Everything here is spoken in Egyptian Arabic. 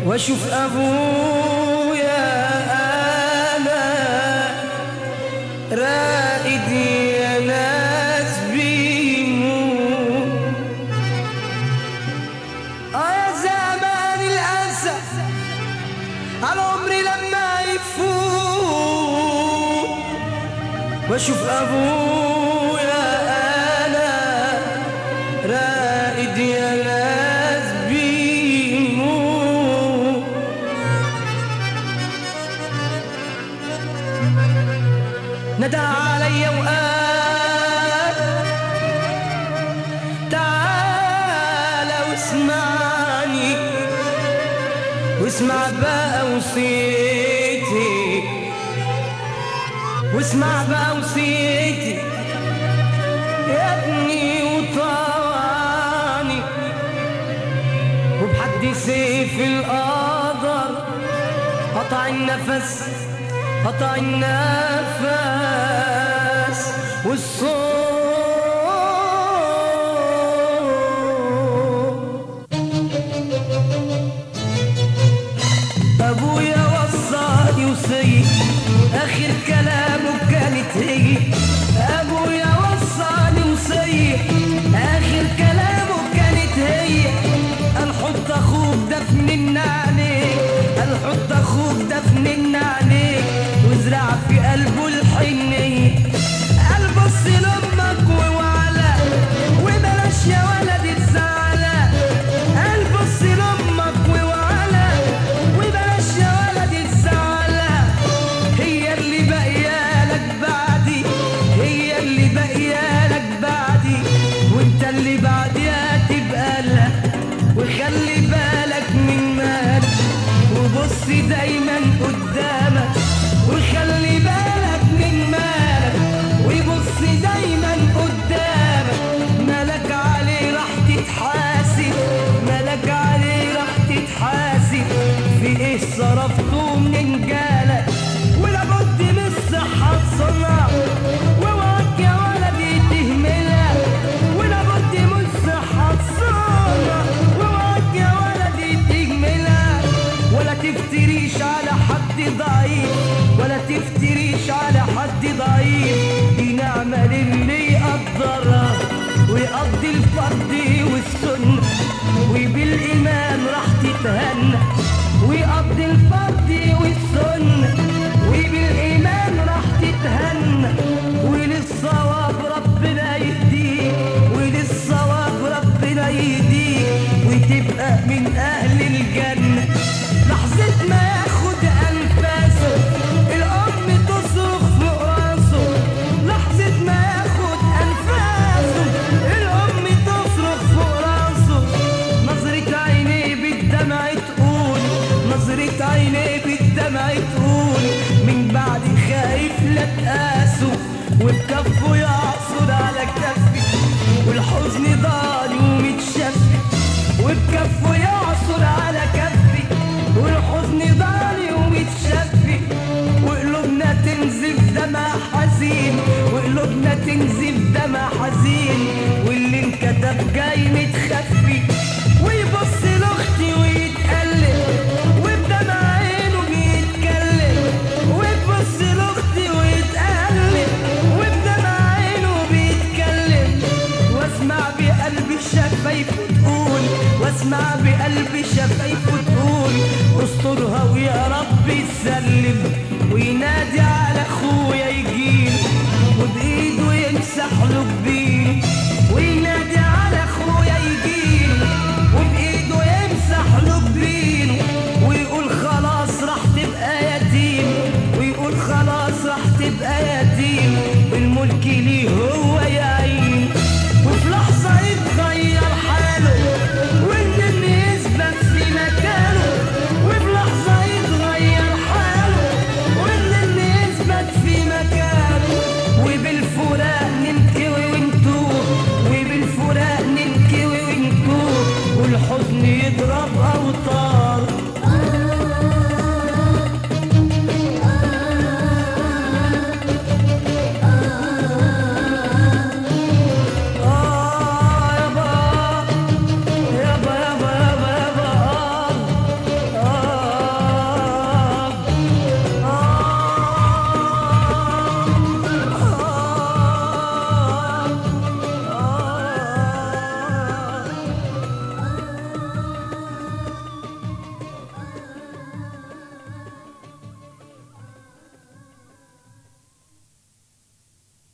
واشوف ابويا انا رائد يا ناس بيموت اه يا زمان الاسف على عمري لما يفوت واشوف ابويا انا رائد يا ناس بيموت ندى علي وقال تعال واسمعني واسمع بقى وصيتي واسمع بقى وصيتي يا ابني وطوعني وبحد سيف القدر قطع النفس قطع النفس والصوت ابويا وصاني وصي اخر كلامه كانت هي ابويا وصاني وصي اخر كلامه كانت هي الحط اخوك دفن عليك الحط اخوك دفن عليك وازرع في قلبه الحنيه قلب بص لامك ووعلا وبلاش يا ولد تزعلى قلب بص لامك ووعلا وبلاش يا ولد تزعلى هي اللي باقيالك بعدي هي اللي باقيالك بعدي وانت اللي بعديها تبقى لها وخلي بالك من مالك وبص دايما قدامك وخلي بالك من مالك وبص دايما قدامك مالك عليه راح تتحاسب مالك عليه راح تتحاسب في ايه صرفته من جالك ولابد من الصحة تصنع ووعك يا ولدي تهملها ولابد من الصحة تصنع ووعك يا ولدي تهملها ولا تفتريش على حد ضعيف ولا تفتريش على حد ضعيف دي نعمة للي يقدرها ويقضي الفرض والسنة وبالإيمان راح تتهنى ويقضي الفرض والسنة وبالإيمان راح تتهنى وللصواب ربنا يهديك وللصواب ربنا يهديك وتبقى من أهل الجنة لحظة ما ياخد أنفاسه الأم تصرخ فوق راسه لحظة ما ياخد أنفاسه الأم تصرخ فوق راسه نظرة عينيه بالدمع تقول نظرة عينيه بالدمع تقول من بعد خايف لا تقاسه وبكفه يعصر على كفي والحزن ضاع